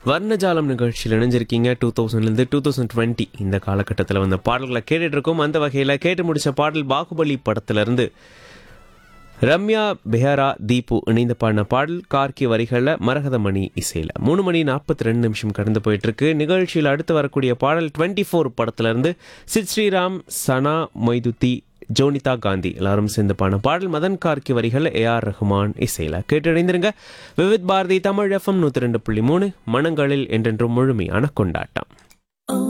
வர்ணஜாலம் நிகழ்ச்சியில் இணைஞ்சிருக்கீங்க டூ தௌசண்ட்லேருந்து டூ தௌசண்ட் டுவெண்ட்டி இந்த காலகட்டத்தில் வந்த பாடல்களை கேட்டுட்டு இருக்கோம் அந்த வகையில் கேட்டு முடிச்ச பாடல் பாகுபலி படத்திலிருந்து ரம்யா பெஹரா தீபு இணைந்து பாடின பாடல் கார்கி வரிகளில் மரகதமணி இசையில் மூணு மணி நாற்பத்தி ரெண்டு நிமிஷம் கடந்து போயிட்டு இருக்கு நிகழ்ச்சியில் அடுத்து வரக்கூடிய பாடல் டுவெண்ட்டி ஃபோர் படத்திலிருந்து சித் ஸ்ரீராம் சனா மொய்துத்தி ஜோனிதா காந்தி எல்லாரும் சேர்ந்து பாடின பாடல் மதன் கார்கி வரிகள் ஏ ஆர் ரஹ்மான் இசையில் கேட்டடைந்திருங்க விவித் பாரதி தமிழ் எஃப்எம் நூற்றி ரெண்டு புள்ளி மூணு மனங்களில் என்றென்றும் முழுமையான கொண்டாட்டம்